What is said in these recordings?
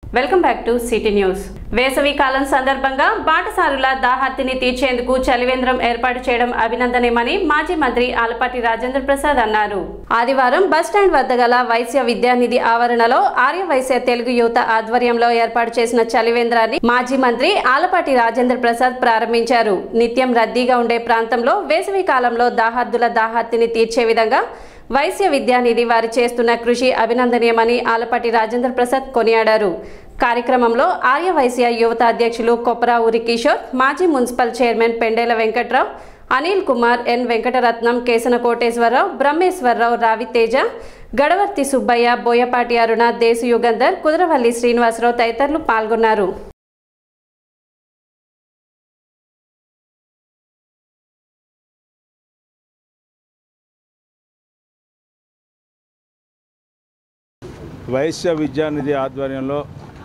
Welcome back to city news వేసవి కాలం సందర్భంగా బాటసారుల దాహార్తిని తీర్చేందుకు చలివేంద్రం ఏర్పాటు చేయడం అభినందనీయమని మాజీ మంత్రి ఆలపాటి రాజేంద్ర ప్రసాద్ అన్నారు ఆదివారం బస్టాండ్ వద్ద గల వైశ్య విద్యానిధి ఆవరణలో ఆర్య వైశ్య తెలుగు యువత ఆధ్వర్యంలో ఏర్పాటు చేసిన చలివేంద్రాన్ని మాజీ మంత్రి ఆలపాటి రాజేంద్ర ప్రసాద్ ప్రారంభించారు నిత్యం రద్దీగా ఉండే ప్రాంతంలో వేసవి కాలంలో దాహార్దుల దాహార్తిని తీర్చే విధంగా వైశ్య విద్యానిధి వారు చేస్తున్న కృషి అభినందనీయమని ఆలపాటి రాజేంద్ర ప్రసాద్ కొనియాడారు కార్యక్రమంలో ఆర్య వైశ్య యువత అధ్యక్షులు కొప్పరా ఊరి కిషోర్ మాజీ municipal chairman Pendela Venkatrao Anil Kumar N Venkataratnam Kesana Koteswararao Brahmeswararao Raviteja Gadavarthi Subbaiah Boyapati Aruna Desu Yugandhar Kudaravalli Srinivasarao తదితరులు పాల్గొన్నారు వైశ్య విద్యానిధి ఆధ్వర్యంలో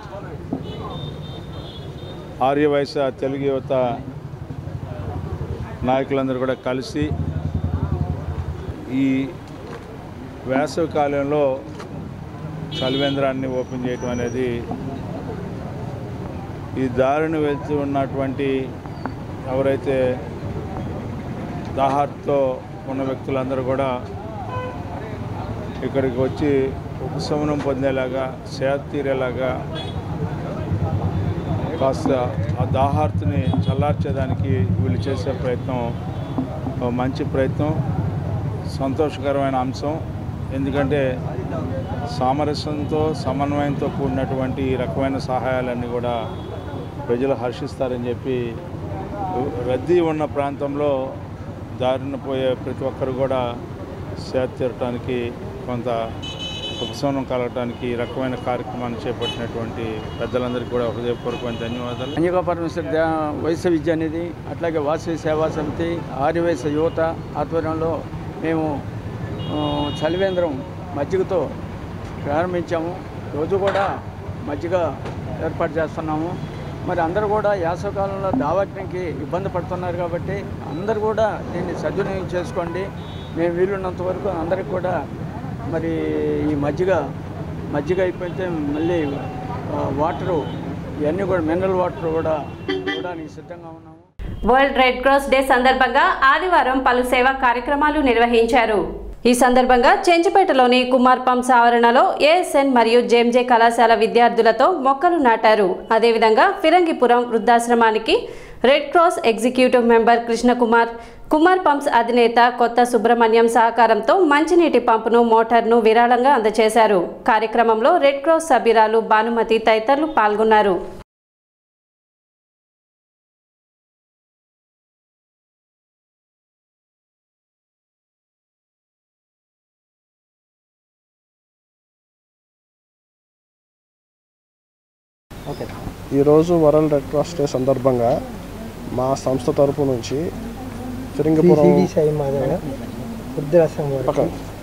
ఆర్య వైశ్య తెలుగు యువత నాయకులందరూ కూడా కలిసి ఈ వేసవి కాలంలో చలివేంద్రాన్ని ఓపెన్ చేయటం అనేది ఈ దారిని వెళ్తూ ఉన్నటువంటి ఎవరైతే దాహార్తో ఉన్న వ్యక్తులందరూ కూడా ఇక్కడికి వచ్చి ఉపశమనం పొందేలాగా సేద తీరేలాగా కాస్త ఆ దాహార్తిని చల్లార్చేదానికి వీళ్ళు చేసే ప్రయత్నం ఒక మంచి ప్రయత్నం సంతోషకరమైన అంశం ఎందుకంటే సామరస్యంతో సమన్వయంతో కూడినటువంటి ఈ రకమైన సహాయాలన్నీ కూడా ప్రజలు హర్షిస్తారని చెప్పి రద్దీ ఉన్న ప్రాంతంలో దారిన పోయే ప్రతి ఒక్కరు కూడా సేద తీరటానికి కొంత ఉపశమనం కలగటానికి ఈ రకమైన కార్యక్రమాన్ని చేపట్టినటువంటి పెద్దలందరికీ కూడా హృదయపూర్వకమైన ధన్యవాదాలు అంజగోపరమేశ్వర దే వైశ్య విద్య అనేది అట్లాగే వాసవి సేవా సమితి ఆర్యవైశ్య యువత ఆధ్వర్యంలో మేము ఆ, చలివేంద్రం మజ్జిగతో ప్రారంభించాము రోజు కూడా మజ్జిగ ఏర్పాటు చేస్తున్నాము మరి అందరూ కూడా యాసవకాలంలో దావట్నికి ఇబ్బంది పడుతున్నారు కాబట్టి అందరూ కూడా దీన్ని సద్వినియోగం చేసుకోండి మేము వీలున్నంత వరకు అందరికి కూడా మరి ఈ మజ్జిగ మజ్జిగ అయిపోతే మళ్ళీ ఆ, వాటరు ఇవన్నీ కూడా మినరల్ వాటర్ కూడా ఇవ్వడానికి సిద్ధంగా ఉన్నాము వరల్డ్ రెడ్ క్రాస్ డే సందర్భంగా ఆదివారం పలు సేవా కార్యక్రమాలు నిర్వహించారు ఈ సందర్భంగా చెంచుపేటలోని కుమార్ పంప్స్ ఆవరణలో ఏఎస్ఎన్ మరియు జేఎంజే కళాశాల విద్యార్థులతో మొక్కలు నాటారు అదేవిధంగా ఫిరంగిపురం వృద్ధాశ్రమానికి red cross executive member Krishnakumar Kumar pumps అధినేత కొత్త సుబ్రహ్మణ్యం సహకారంతో మంచినీటి పంపును మోటార్ను విరాళంగా అందజేశారు కార్యక్రమంలో రెడ్ క్రాస్ సభ్యురాలు భానుమతి తదితరులు పాల్గొన్నారు ఈరోజు వరల్డ్ రెడ్ క్రాస్ డే సందర్భంగా మా సంస్థ తరపు నుంచి ఫిరింగపురం పక్కన.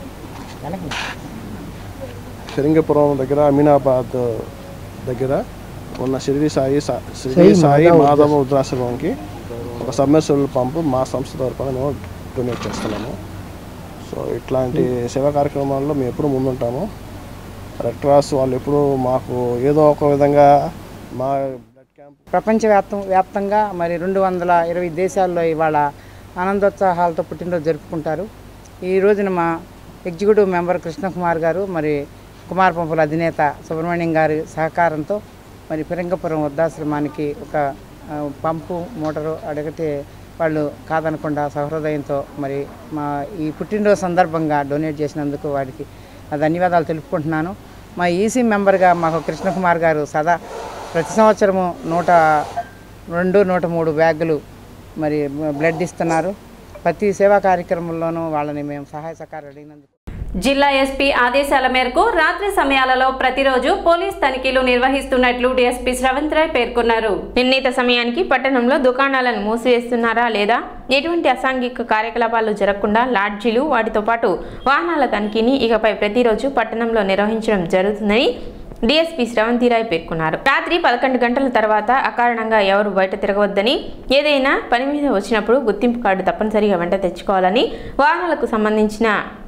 ఫిరింగపురం దగ్గర అమీనాబాద్ దగ్గర ఉన్న షిరిడి సాయి సా- షిరిడి సాయి మాధవ వృద్ధాశ్రమంకి ఒక సబ్మెర్సిబుల్ పంపు మా సంస్థ తరపున మేము డొనేట్ చేస్తున్నాము సో ఇట్లాంటి సేవా కార్యక్రమాల్లో మేము ఎప్పుడు ముందుంటాము రెడ్ క్రాస్ వాళ్ళు ఎప్పుడు మాకు ఏదో ఒక విధంగా మా బ్లడ్ క్యాంప్ ప్రపంచవ్యాప్తం వ్యాప్తంగా మరి రెండు వందల ఇరవై దేశాల్లో ఇవాళ ఆనందోత్సాహాలతో పుట్టినరోజు జరుపుకుంటారు ఈ రోజున మా ఎగ్జిక్యూటివ్ మెంబర్ కృష్ణకుమార్ గారు మరి కుమార్ పంపుల అధినేత సుబ్రహ్మణ్యం గారి సహకారంతో మరి ఫిరంగపురం వృద్ధాశ్రమానికి ఒక ఆ, పంపు మోటారు అడిగితే వాళ్ళు కాదనకుండా సహృదయంతో మరి మా ఈ పుట్టినరోజు సందర్భంగా డొనేట్ చేసినందుకు వారికి నా ధన్యవాదాలు తెలుపుకుంటున్నాను మా ఈసీ మెంబర్గా మాకు కృష్ణకుమార్ గారు సదా ప్రతి సంవత్సరము నూట రెండు నూట మూడు బ్యాగులు మరి బ్లడ్ ఇస్తున్నారు ప్రతి సేవా కార్యక్రమంలోనూ వాళ్ళని మేము సహాయ సహకారం అడిగినందుకు జిల్లా ఎస్పీ ఆదేశాల మేరకు రాత్రి సమయాలలో ప్రతిరోజు పోలీస్ తనిఖీలు నిర్వహిస్తున్నట్లు డీఎస్పీ శ్రవంత్ రాయ్ పేర్కొన్నారు నిర్ణీత సమయానికి పట్టణంలో దుకాణాలను మూసివేస్తున్నారా లేదా ఎటువంటి అసాంఘిక కార్యకలాపాలు జరగకుండా లాడ్జీలు వాటితో పాటు వాహనాల తనిఖీని ఇకపై ప్రతిరోజు పట్టణంలో నిర్వహించడం జరుగుతుందని డీఎస్పీ శ్రవంతిరాయ్ పేర్కొన్నారు రాత్రి పదకొండు గంటల తర్వాత అకారణంగా ఎవరు బయట తిరగవద్దని ఏదైనా పని మీద వచ్చినప్పుడు గుర్తింపు కార్డు తప్పనిసరిగా వెంట తెచ్చుకోవాలని వాహనాలకు సంబంధించిన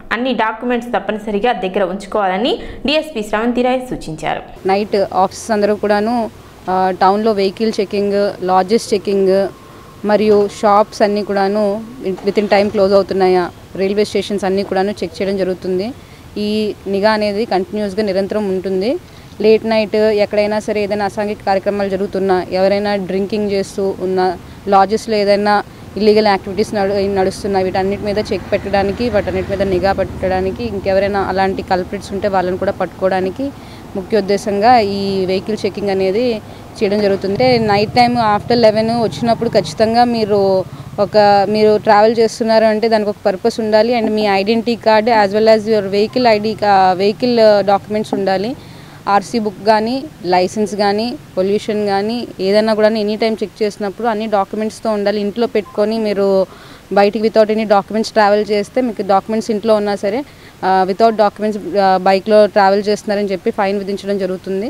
అన్ని డాక్యుమెంట్స్ తప్పనిసరిగా దగ్గర ఉంచుకోవాలని డీఎస్పీ శ్రవంతిరాయ్ సూచించారు నైట్ ఆఫీసర్స్ అందరూ కూడాను ఆ, టౌన్లో వెహికల్ చెకింగ్ లాడ్జెస్ చెకింగ్ మరియు షాప్స్ అన్నీ కూడాను విత్ ఇన్ టైం క్లోజ్ అవుతున్నాయా రైల్వే స్టేషన్స్ అన్నీ కూడాను చెక్ చేయడం జరుగుతుంది ఈ నిఘా అనేది కంటిన్యూస్గా నిరంతరం ఉంటుంది లేట్ నైట్ ఎక్కడైనా సరే ఏదైనా అసాంఘిక కార్యక్రమాలు జరుగుతున్నా ఎవరైనా డ్రింకింగ్ చేస్తూ ఉన్న లాడ్జెస్లో ఏదైనా ఇల్లీగల్ యాక్టివిటీస్ నడు నడుస్తున్నా వీటన్నిటి మీద చెక్ పెట్టడానికి వాటన్నిటి మీద నిఘా పెట్టడానికి ఇంకెవరైనా అలాంటి కల్ప్రిట్స్ ఉంటే వాళ్ళని కూడా పట్టుకోవడానికి ముఖ్య ఉద్దేశంగా ఈ వెహికల్ చెకింగ్ అనేది చేయడం జరుగుతుంది అంటే నైట్ టైం ఆఫ్టర్ లెవెన్ వచ్చినప్పుడు ఖచ్చితంగా మీరు ఒక మీరు ట్రావెల్ చేస్తున్నారు అంటే దానికి ఒక పర్పస్ ఉండాలి అండ్ మీ identity card as well as your vehicle ID vehicle documents ఉండాలి ఆర్సీ బుక్ కానీ లైసెన్స్ కానీ పొల్యూషన్ కానీ ఏదైనా కూడా ఎనీ టైం చెక్ చేసినప్పుడు అన్ని డాక్యుమెంట్స్తో ఉండాలి ఇంట్లో పెట్టుకొని మీరు బయటికి వితౌట్ ఎనీ డాక్యుమెంట్స్ ట్రావెల్ చేస్తే మీకు డాక్యుమెంట్స్ ఇంట్లో ఉన్నా సరే వితౌట్ డాక్యుమెంట్స్ బైక్లో ట్రావెల్ చేస్తున్నారని చెప్పి ఫైన్ విధించడం జరుగుతుంది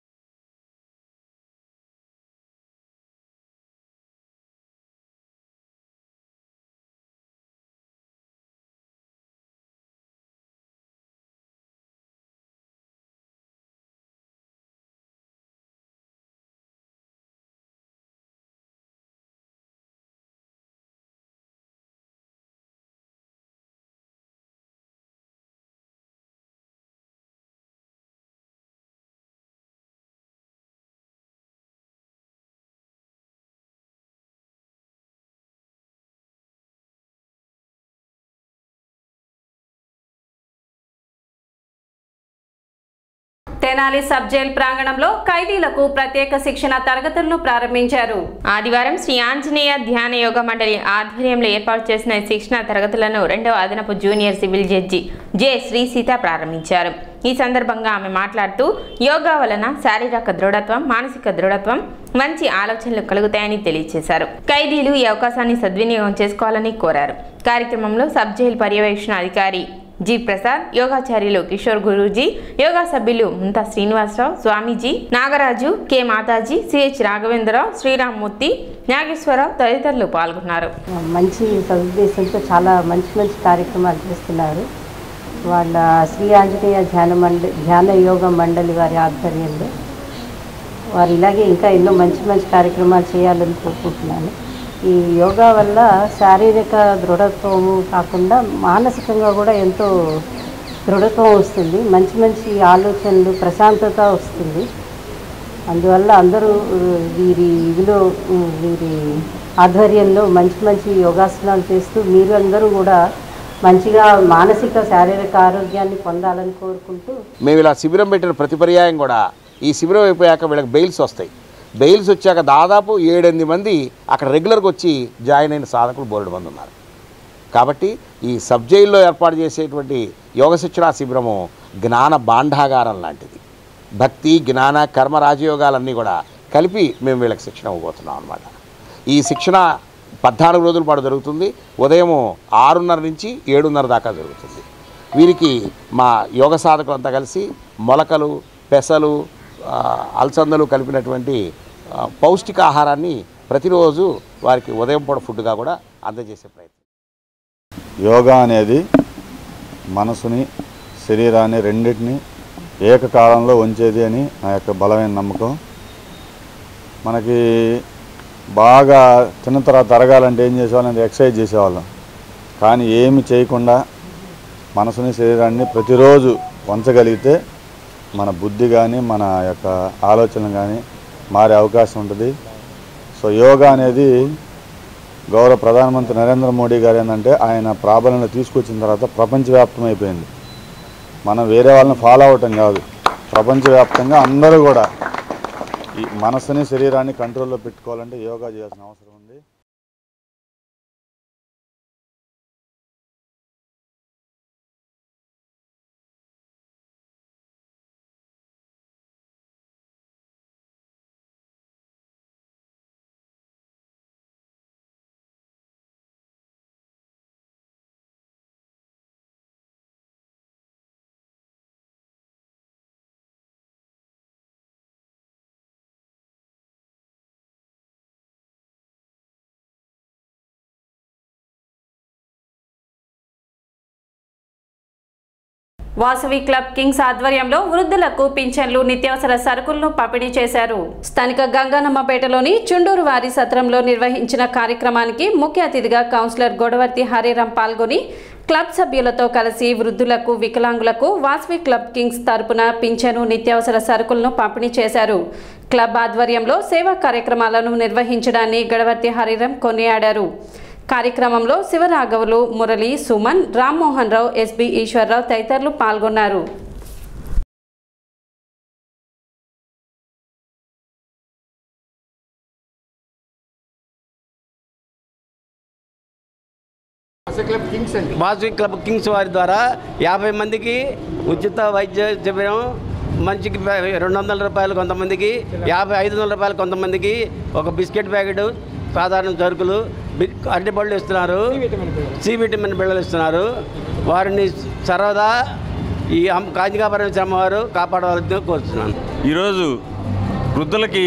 తెనాలి సబ్ జైల్ ప్రాంగణంలో ఖైదీలకు ప్రత్యేక శిక్షణ తరగతులను ప్రారంభించారు ఆదివారం శ్రీ ఆంజనేయ ధ్యాన యోగ మండలి ఆధ్వర్యంలో ఏర్పాటు చేసిన ఈ శిక్షణ తరగతులను రెండవ అదనపు junior civil judge J Sri Seetha ప్రారంభించారు ఈ సందర్భంగా ఆమె మాట్లాడుతూ యోగా వలన శారీరక దృఢత్వం మానసిక దృఢత్వం మంచి ఆలోచనలు కలుగుతాయని తెలియజేశారు ఖైదీలు ఈ అవకాశాన్ని సద్వినియోగం చేసుకోవాలని కోరారు కార్యక్రమంలో సబ్ జైలు పర్యవేక్షణ అధికారి జి ప్రసాద్ యోగాచార్యులు కిషోర్ గురూజీ యోగా సభ్యులు ముంతా శ్రీనివాసరావు స్వామీజీ నాగరాజు కె మాతాజీ సిహెచ్ రాఘవేంద్రరావు శ్రీరామ్మూర్తి నాగేశ్వరరావు తదితరులు పాల్గొన్నారు మంచి సదుద్దేశంతో చాలా మంచి మంచి కార్యక్రమాలు చేస్తున్నారు వాళ్ళ శ్రీ ఆంజనేయ ధ్యాన మండలి ధ్యాన యోగ మండలి వారి ఆధ్వర్యంలో వారు ఇలాగే ఇంకా ఎన్నో మంచి మంచి కార్యక్రమాలు చేయాలని కోరుకుంటున్నాను ఈ యోగా వల్ల శారీరక దృఢత్వము కాకుండా మానసికంగా కూడా ఎంతో దృఢత్వం వస్తుంది మంచి మంచి ఆలోచనలు ప్రశాంతత వస్తుంది అందువల్ల అందరూ ఉ, వీరి ఇదిలో ఉ, వీరి ఆధ్వర్యంలో మంచి మంచి యోగాసనాలు చేస్తూ మీరు అందరూ కూడా మంచిగా మానసిక శారీరక ఆరోగ్యాన్ని పొందాలని కోరుకుంటూ మేము ఇలా శిబిరం పెట్టిన ప్రతి పర్యాయం కూడా ఈ శిబిరం అయిపోయాక వీళ్ళకి బెయిల్స్ వస్తాయి బెయిల్స్ వచ్చాక దాదాపు ఏడెనిమిది మంది అక్కడ రెగ్యులర్గా వచ్చి జాయిన్ అయిన సాధకులు బోలెడు మంది ఉన్నారు కాబట్టి ఈ సబ్ జైల్లో ఏర్పాటు చేసేటువంటి యోగ శిక్షణా శిబిరము జ్ఞాన భాండాగారం లాంటిది భక్తి జ్ఞాన కర్మ రాజయోగాలన్నీ కూడా కలిపి మేము వీళ్ళకి శిక్షణ ఇవ్వబోతున్నాం అనమాట ఈ శిక్షణ పద్నాలుగు రోజుల పాటు జరుగుతుంది ఉదయం ఆరున్నర నుంచి ఏడున్నర దాకా జరుగుతుంది వీరికి మా యోగ సాధకులంతా కలిసి మొలకలు పెసలు ఆ, అలసందలు కలిపినటువంటి ఆ, పౌష్టికాహారాన్ని ప్రతిరోజు వారికి ఉదయం పూట ఫుడ్గా కూడా అందజేసే ప్రయత్నం యోగా అనేది మనసుని శరీరాన్ని రెండింటిని ఏకకాలంలో ఉంచేది అని నా యొక్క బలమైన నమ్మకం మనకి బాగా తిన్న తర్వాత తరగాలంటే ఏం చేసేవాళ్ళం ఎక్సర్సైజ్ చేసేవాళ్ళం కానీ ఏమి చేయకుండా మనసుని శరీరాన్ని ప్రతిరోజు వంచగలిగితే మన బుద్ధి కానీ మన యొక్క ఆలోచనలు కానీ మారే అవకాశం ఉంటుంది సో యోగా అనేది గౌరవ ప్రధానమంత్రి నరేంద్ర మోడీ గారు ఏంటంటే ఆయన ప్రాబల్యంలో తీసుకొచ్చిన తర్వాత ప్రపంచవ్యాప్తం అయిపోయింది మనం వేరే వాళ్ళని ఫాలో అవటం కాదు ప్రపంచవ్యాప్తంగా అందరూ కూడా ఈ మనసుని శరీరాన్ని కంట్రోల్లో పెట్టుకోవాలంటే యోగా చేయాల్సిన అవసరం ఉంది వాసవి క్లబ్ కింగ్స్ ఆధ్వర్యంలో వృద్ధులకు పింఛన్లు నిత్యావసర సరుకులను పంపిణీ చేశారు స్థానిక గంగానమ్మపేటలోని చుండూరు వారి సత్రంలో నిర్వహించిన కార్యక్రమానికి ముఖ్య అతిథిగా కౌన్సిలర్ గొడవర్తి హరిరాం పాల్గొని క్లబ్ సభ్యులతో కలిసి వృద్ధులకు వికలాంగులకు వాసవి క్లబ్ కింగ్స్ తరపున పింఛను నిత్యావసర సరుకులను పంపిణీ చేశారు క్లబ్ ఆధ్వర్యంలో సేవా కార్యక్రమాలను నిర్వహించడాన్ని గడవర్తి హరిరాం కొనియాడారు కార్యక్రమంలో శివరాఘవులు మురళి సుమన్ రామ్మోహన్ రావు ఎస్బి ఈశ్వరరావు తదితరులు పాల్గొన్నారు వాసవి క్లబ్ కింగ్స్ వారి ద్వారా యాభై మందికి ఉచిత వైద్య శిబిరం మనిషికి రెండు వందల రూపాయలు కొంతమందికి యాభై ఐదు వందల రూపాయలు కొంతమందికి ఒక బిస్కెట్ ప్యాకెట్ సాధారణ సరుకులు బి- అరటిపళ్ళు ఇస్తున్నారు సి విటమిన్ బిళ్ళలు ఇస్తున్నారు వారిని సర్వదా ఈ అమ్- కాంచికాపురం శ్రమ వారు కాపాడవలసిందిగా కోరుతున్నాను ఈరోజు వృద్ధులకి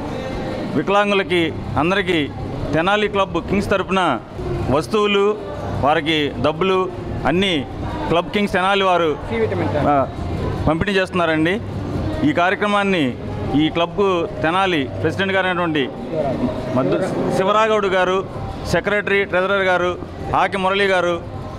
వికలాంగులకి అందరికీ తెనాలి క్లబ్ కింగ్స్ తరపున వస్తువులు వారికి డబ్బులు అన్నీ క్లబ్ కింగ్స్ తెనాలి వారు ఆ, పంపిణీ చేస్తున్నారండి ఈ కార్యక్రమాన్ని ఈ క్లబ్ తెనాలి ప్రెసిడెంట్ గారైనటువంటి మద్దు శివరాగౌడ్ గారు సెక్రటరీ ట్రెజరర్ గారు ఆకి మురళి గారు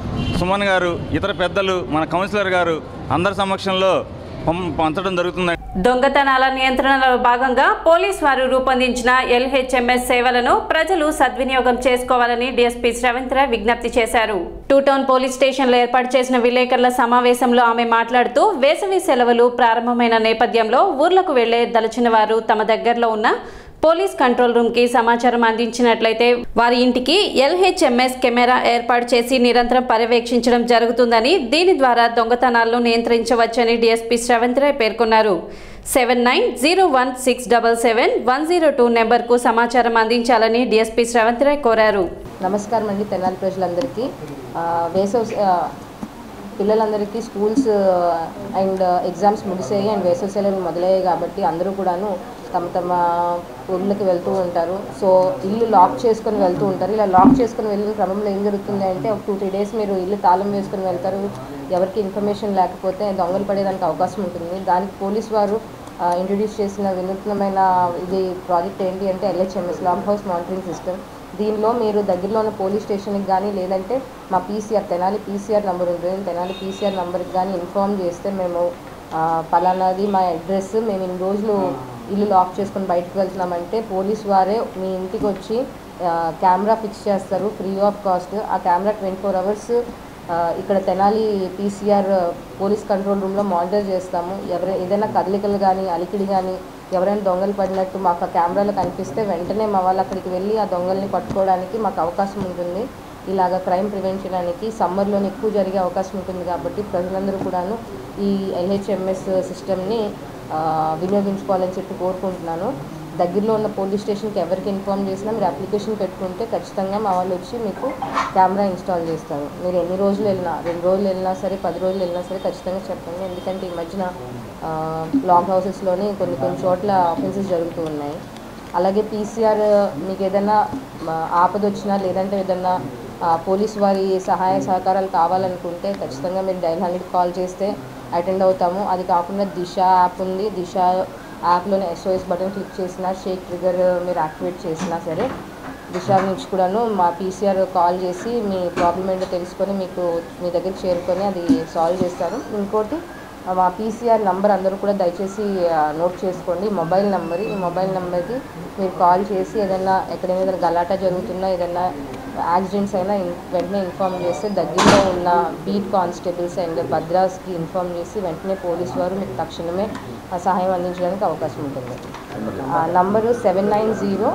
సుమన్ గారు ఇతర పెద్దలు మన కౌన్సిలర్ గారు అందరి సమక్షంలో పం- పంచడం జరుగుతుంది దొంగతనాల నియంత్రణలో భాగంగా పోలీస్ వారు రూపొందించిన ఎల్హెచ్ఎంఎస్ సేవలను ప్రజలు సద్వినియోగం చేసుకోవాలని డీఎస్పీ శ్రవంత్ రాయ్ విజ్ఞప్తి చేశారు టూ టౌన్ పోలీస్ స్టేషన్లో ఏర్పాటు చేసిన విలేకరుల సమావేశంలో ఆమె మాట్లాడుతూ వేసవి సెలవులు ప్రారంభమైన నేపథ్యంలో ఊర్లకు వెళ్లే దలచిన వారు తమ దగ్గరలో ఉన్న పోలీస్ కంట్రోల్ రూమ్ కి సమాచారం అందించినట్లయితే వారి ఇంటికి ఎల్హెచ్ఎంఎస్ కెమెరా ఏర్పాటు చేసి నిరంతరం పర్యవేక్షించడం జరుగుతుందని దీని ద్వారా దొంగతనాలను నియంత్రించవచ్చని డీఎస్పీ శ్రవంత్ రాయ్ పేర్కొన్నారు seven nine zero one six double seven one zero two నెంబర్కు సమాచారం అందించాలని డీఎస్పీ శ్రవంత్ రాయ్ కోరారు నమస్కారం అండి తెనాలి ప్రజలందరికీ ఆ, వేసవి ఆ, పిల్లలందరికీ స్కూల్స్ అండ్ ఎగ్జామ్స్ ముగిసాయి అండ్ వేసవి సెలవులు మొదలయ్యాయి కాబట్టి అందరూ కూడాను తమ తమ ఊళ్ళకి వెళ్తూ ఉంటారు సో ఇల్లు లాక్ చేసుకొని వెళ్తూ ఉంటారు ఇలా లాక్ చేసుకొని వెళ్ళిన క్రమంలో ఏం జరుగుతుంది అంటే ఒక టూ త్రీ డేస్ మీరు ఇల్లు తాళం వేసుకొని వెళ్తారు ఎవరికి ఇన్ఫర్మేషన్ లేకపోతే దొంగలు పడేదానికి అవకాశం ఉంటుంది దానికి పోలీస్ వారు ఇంట్రడ్యూస్ చేసిన వినూత్నమైన ఇది ప్రాజెక్ట్ ఏంటి అంటే LHMS long house monitoring system దీనిలో మీరు దగ్గరలో ఉన్న పోలీస్ స్టేషన్కి కానీ లేదంటే మా పీసీఆర్ తెనాలి పీసీఆర్ నెంబర్ ఉంటుంది తెనాలి పీసీఆర్ నెంబర్కి కానీ ఇన్ఫామ్ చేస్తే మేము ఆ, పలానాది మా అడ్రస్ మేము ఇన్ని రోజులు ఇల్లు లాక్ చేసుకొని బయటకు వెళ్తున్నామంటే పోలీస్ వారే మీ ఇంటికి వచ్చి ఆ, కెమెరా ఫిక్స్ చేస్తారు ఫ్రీ ఆఫ్ కాస్ట్ ఆ కెమెరా ట్వంటీ ఫోర్ అవర్స్ ఇక్కడ తెనాలి పీసీఆర్ పోలీస్ కంట్రోల్ రూమ్లో మానిటర్ చేస్తాము ఎవరు ఏదైనా కదలికలు కానీ అలికిడి కానీ ఎవరైనా దొంగలు పడినట్టు మాకు ఆ కెమెరాలో కనిపిస్తే వెంటనే మా వాళ్ళు అక్కడికి వెళ్ళి ఆ దొంగల్ని పట్టుకోవడానికి మాకు అవకాశం ఉంటుంది ఇలాగ క్రైమ్ ప్రివెంట్ చేయడానికి సమ్మర్లో ఎక్కువ జరిగే అవకాశం ఉంటుంది కాబట్టి ప్రజలందరూ కూడాను ఈ ఎల్హెచ్ఎంఎస్ సిస్టమ్ని వినియోగించుకోవాలని చెప్పి కోరుకుంటున్నాను దగ్గరలో ఉన్న పోలీస్ స్టేషన్కి ఎవరికి ఇన్ఫామ్ చేసినా మీరు అప్లికేషన్ పెట్టుకుంటే ఖచ్చితంగా మా వాళ్ళు వచ్చి మీకు కెమెరా ఇన్స్టాల్ చేస్తారు మీరు ఎన్ని రోజులు వెళ్ళినా రెండు రోజులు వెళ్ళినా సరే పది రోజులు వెళ్ళినా సరే ఖచ్చితంగా చెప్పండి ఎందుకంటే ఈ మధ్యన లాంగ్ హౌసెస్లోని కొన్ని కొన్ని చోట్ల ఆఫెన్సెస్ జరుగుతూ ఉన్నాయి అలాగే పీసీఆర్ మీకు ఏదైనా ఆ, ఆపద వచ్చినా లేదంటే ఏదైనా ఆ, పోలీస్ వారి సహాయ సహకారాలు కావాలనుకుంటే ఖచ్చితంగా మీరు డైల్ హండ్రెడ్ కాల్ చేస్తే అటెండ్ అవుతాము అది కాకుండా దిశ యాప్ ఉంది దిశ యాప్లోనే ఎస్ఓఎస్ బటన్ క్లిక్ చేసినా షేక్ ట్రిగర్ మీరు యాక్టివేట్ చేసినా సరే దిశ నుంచి కూడాను మా పీసీఆర్ కాల్ చేసి మీ ప్రాబ్లం ఏంటో తెలుసుకొని మీకు మీ దగ్గరికి చేరుకొని అది సాల్వ్ చేస్తారు ఇంకోటి ఆ, మా పీసీఆర్ నంబర్ అందరూ కూడా దయచేసి ఆ, నోట్ చేసుకోండి మొబైల్ నెంబర్ ఈ మొబైల్ నెంబర్కి మీరు కాల్ చేసి ఏదైనా ఎక్కడైనా ఏదైనా గలాటా జరుగుతున్నా ఏదైనా యాక్సిడెంట్స్ అయినా ఇన్- వెంటనే ఇన్ఫామ్ చేస్తే దగ్గరలో ఉన్న బీట్ కానిస్టేబుల్స్ అండ్ భద్రాస్కి ఇన్ఫామ్ చేసి వెంటనే పోలీస్ వారు మీకు తక్షణమే ఆ సహాయం అందించడానికి అవకాశం ఉంటుంది ఆ number seven nine zero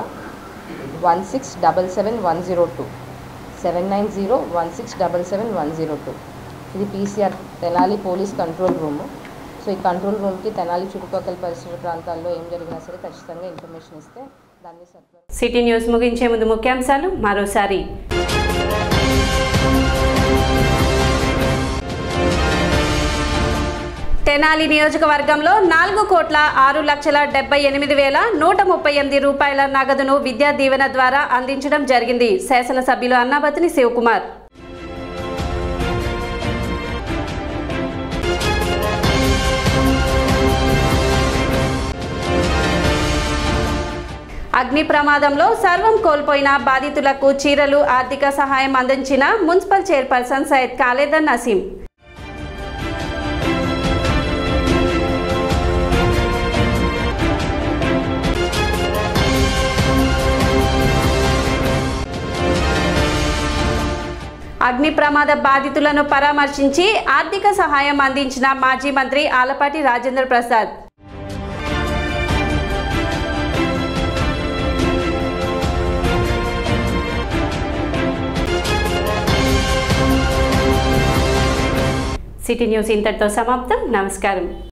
one six double seven one zero two seven nine zero one six double seven one zero two ఇది PCR Tenali police control room so ఈ కంట్రోల్ రూమ్కి తెనాలి చుట్టుపక్కల పరిసర ప్రాంతాల్లో ఏం జరిగినా సరే ఖచ్చితంగా ఇన్ఫర్మేషన్ ఇస్తే దాన్ని సత్వరం సిటీ న్యూస్ ముగించే ముందు ముఖ్యాంశాలు మరోసారి తెనాలి నియోజకవర్గంలో నాలుగు కోట్ల ఆరు లక్షల డెబ్బై ఎనిమిది వేల నూట ముప్పై ఎనిమిది రూపాయల నగదును విద్యా దీవెన ద్వారా అందించడం జరిగింది శాసనసభ్యులు అన్నాబతిని శివకుమార్ అగ్ని ప్రమాదంలో సర్వం కోల్పోయిన బాధితులకు చీరలు ఆర్థిక సహాయం అందించిన మున్సిపల్ చైర్పర్సన్ సయ్యద్ ఖాలేదర్ నసీం అగ్ని ప్రమాద బాధితులను పరామర్శించి ఆర్థిక సహాయం అందించిన మాజీ మంత్రి ఆలపాటి రాజేంద్ర ప్రసాద్ సిటీ న్యూస్ ఇంతటితో సమాప్తం నమస్కారం